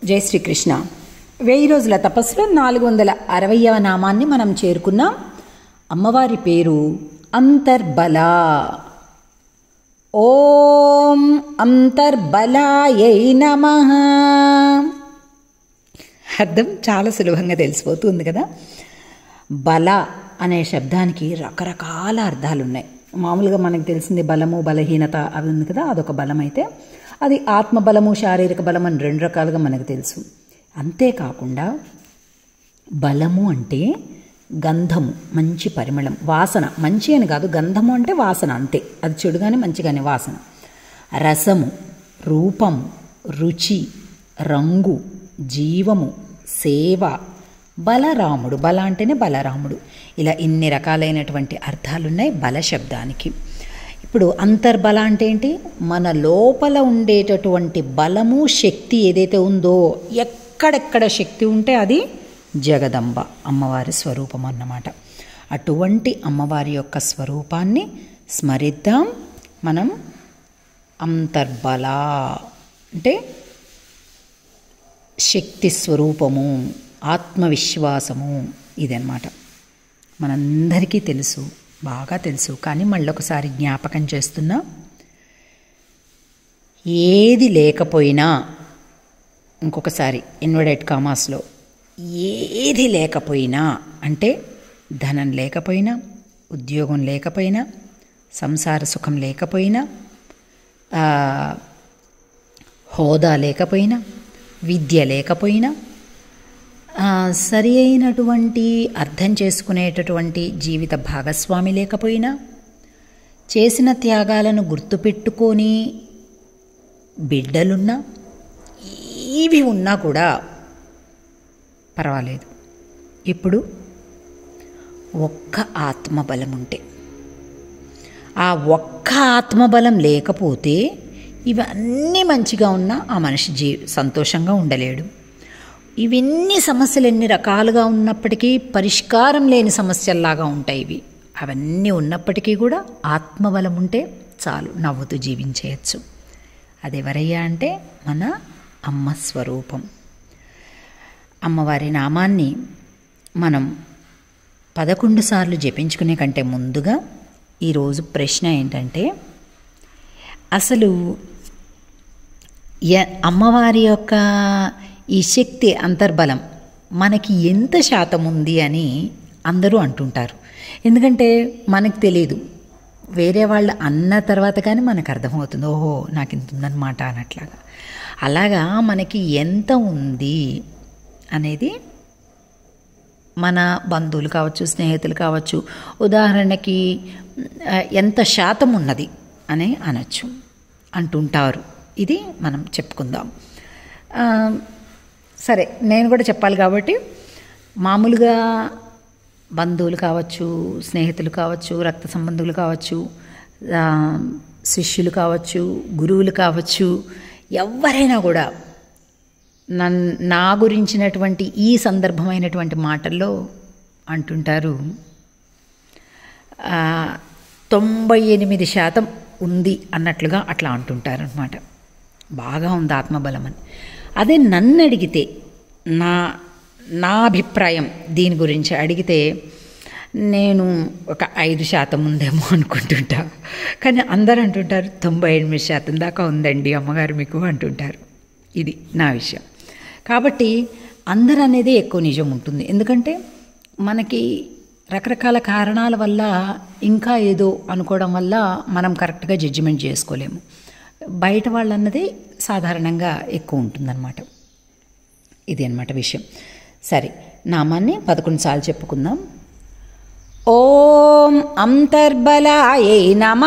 జై శ్రీకృష్ణ వెయ్యి రోజుల తపస్సులో నాలుగు వందల అరవయవ నామాన్ని మనం చేరుకున్నాం అమ్మవారి పేరు అంతర్బల ఓం అంతర్బలాయై నమ అర్థం చాలా సులభంగా తెలిసిపోతుంది కదా బల అనే శబ్దానికి రకరకాల అర్థాలు ఉన్నాయి మామూలుగా మనకు తెలిసింది బలము బలహీనత అవి ఉంది కదా అదొక బలం అయితే అది ఆత్మబలము శారీరక బలం అని రెండు రకాలుగా మనకు తెలుసు అంతేకాకుండా బలము అంటే గంధము మంచి పరిమళం వాసన మంచి అని కాదు గంధము అంటే వాసన అంతే అది చెడుగానే మంచిగానే వాసన రసము రూపం రుచి రంగు జీవము సేవ బలరాముడు బల అంటేనే బలరాముడు ఇలా ఇన్ని రకాలైనటువంటి అర్థాలున్నాయి బల శబ్దానికి ఇప్పుడు అంతర్బల అంటే ఏంటి మన లోపల ఉండేటటువంటి బలము శక్తి ఏదైతే ఉందో ఎక్కడెక్కడ శక్తి ఉంటే అది జగదంబ అమ్మవారి స్వరూపం అన్నమాట అటువంటి అమ్మవారి యొక్క స్వరూపాన్ని స్మరిద్దాం మనం అంతర్బల అంటే శక్తి స్వరూపము ఆత్మవిశ్వాసము ఇదన్నమాట మనందరికీ తెలుసు బాగా తెలుసు కానీ మళ్ళొకసారి జ్ఞాపకం చేస్తున్నా ఏది లేకపోయినా ఇంకొకసారి ఇన్వర్డెడ్ కామాస్లో ఏది లేకపోయినా అంటే ధనం లేకపోయినా ఉద్యోగం లేకపోయినా సంసార సుఖం లేకపోయినా హోదా లేకపోయినా విద్య లేకపోయినా సరి అయినటువంటి అర్థం చేసుకునేటటువంటి జీవిత భాగస్వామి లేకపోయినా చేసిన త్యాగాలను గుర్తుపెట్టుకొని బిడ్డలున్నా ఇవి ఉన్నా కూడా పర్వాలేదు ఇప్పుడు ఒక్క ఆత్మబలం ఉంటే ఆ ఒక్క ఆత్మబలం లేకపోతే ఇవన్నీ మంచిగా ఉన్నా ఆ మనిషి జీ సంతోషంగా ఉండలేడు ఇవన్నీ సమస్యలు ఎన్ని రకాలుగా ఉన్నప్పటికీ పరిష్కారం లేని సమస్యల్లాగా ఉంటాయి ఇవి అవన్నీ ఉన్నప్పటికీ కూడా ఆత్మబలం ఉంటే చాలు నవ్వుతూ జీవించేయచ్చు అది ఎవరయ్యా అంటే మన అమ్మ స్వరూపం అమ్మవారి నామాన్ని మనం పదకొండు సార్లు జపించుకునే కంటే ముందుగా ఈరోజు ప్రశ్న ఏంటంటే అసలు అమ్మవారి యొక్క ఈ శక్తి అంతర్బలం మనకి ఎంత శాతం ఉంది అని అందరూ అంటుంటారు ఎందుకంటే మనకు తెలియదు వేరే వాళ్ళు అన్న తర్వాత కానీ మనకు అర్థమవుతుంది ఓహో నాకు ఇంత ఉందన్నమాట అన్నట్లాగా అలాగా మనకి ఎంత ఉంది అనేది మన బంధువులు కావచ్చు స్నేహితులు కావచ్చు ఉదాహరణకి ఎంత శాతం ఉన్నది అని అనొచ్చు అంటుంటారు ఇది మనం చెప్పుకుందాం సరే నేను కూడా చెప్పాలి కాబట్టి మామూలుగా బంధువులు కావచ్చు స్నేహితులు కావచ్చు రక్త సంబంధులు కావచ్చు శిష్యులు కావచ్చు గురువులు కావచ్చు ఎవరైనా కూడా నన్ నా గురించినటువంటి ఈ సందర్భమైనటువంటి మాటల్లో అంటుంటారు తొంభై ఎనిమిది శాతం ఉంది అన్నట్లుగా అట్లా అంటుంటారు అనమాట బాగా ఉంది ఆత్మబలం అని అదే నన్ను అడిగితే నా నా అభిప్రాయం దీని గురించి అడిగితే నేను ఒక ఐదు శాతం ఉందేమో అనుకుంటుంటా కానీ అందరూ అంటుంటారు తొంభై ఎనిమిది శాతం దాకా ఉందండి అమ్మగారు మీకు అంటుంటారు ఇది నా విషయం కాబట్టి అందరు అనేది ఎక్కువ నిజం ఉంటుంది ఎందుకంటే మనకి రకరకాల కారణాల వల్ల ఇంకా ఏదో అనుకోవడం వల్ల మనం కరెక్ట్గా జడ్జిమెంట్ చేసుకోలేము బయట వాళ్ళు అన్నది సాధారణంగా ఎక్కువ ఉంటుందన్నమాట ఇది అనమాట విషయం సరే నామాన్ని పదకొండు సార్లు చెప్పుకుందాం ఓం అంతర్బలాయై నమ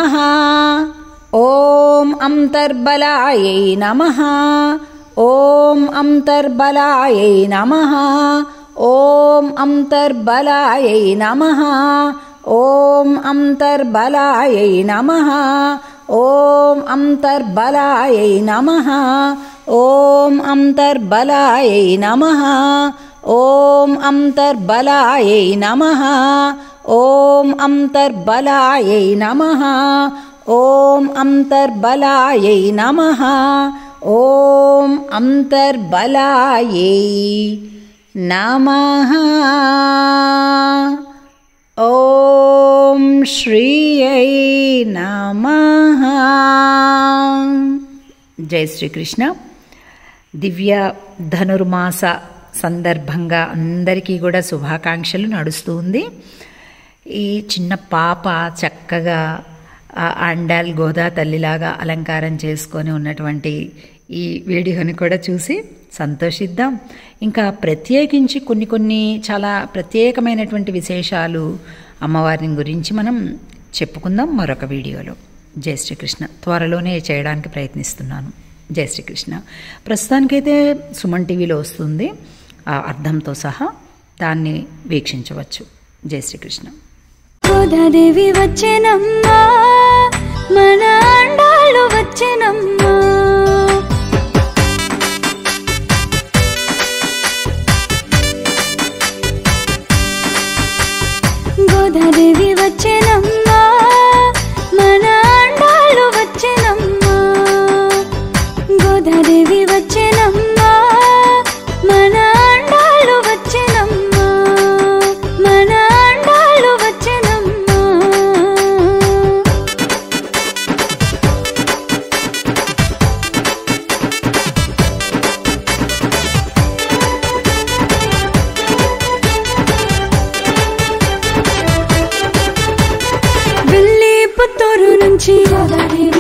ఓం అంతర్బలాయై నమ ఓం అంతర్బలాయై నమ ఓం అంతర్బలాయై నమ ఓం అంతర్బలాయై నమ ఓం అంతర్బలాయై నమ ఓం అంతర్బలాయై నమ ఓం అంతర్బలాయై నమ ఓం అంతర్బలాయై నమ ఓం అంతర్బలాయై నమ ఓం అంతర్బలాయే నమః ఓం శ్రీయై నమః జై శ్రీకృష్ణ దివ్య ధనుర్మాస సందర్భంగా అందరికీ కూడా శుభాకాంక్షలు నడుస్తూ ఉంది ఈ చిన్న పాప చక్కగా ఆ అండాల్ గోదా తల్లిలాగా అలంకారం చేసుకొని ఉన్నటువంటి ఈ వీడియోని కూడా చూసి సంతోషిద్దాం ఇంకా ప్రత్యేకించి కొన్ని కొన్ని చాలా ప్రత్యేకమైనటువంటి విశేషాలు అమ్మవారిని గురించి మనం చెప్పుకుందాం మరొక వీడియోలో జై శ్రీకృష్ణ త్వరలోనే చేయడానికి ప్రయత్నిస్తున్నాను జై శ్రీకృష్ణ ప్రస్తుతానికైతే సుమన్ టీవీలో వస్తుంది ఆ అర్థంతో సహా దాన్ని వీక్షించవచ్చు జై శ్రీకృష్ణ గోదాదేవి వచ్చెనమ్మా మన అండాలు వచ్చెనమ్మా గోదాదేవి వచ్చెనమ్మా మన అండాలు వచ్చెనమ్మా గోదాదేవి వచ్చెనమ్మా మన అండాలు వచ్చెనమ్మా మన అండాలు వచ్చెనమ్మా వెళ్ళి పుత్తూరు నుంచి గోదాదేవి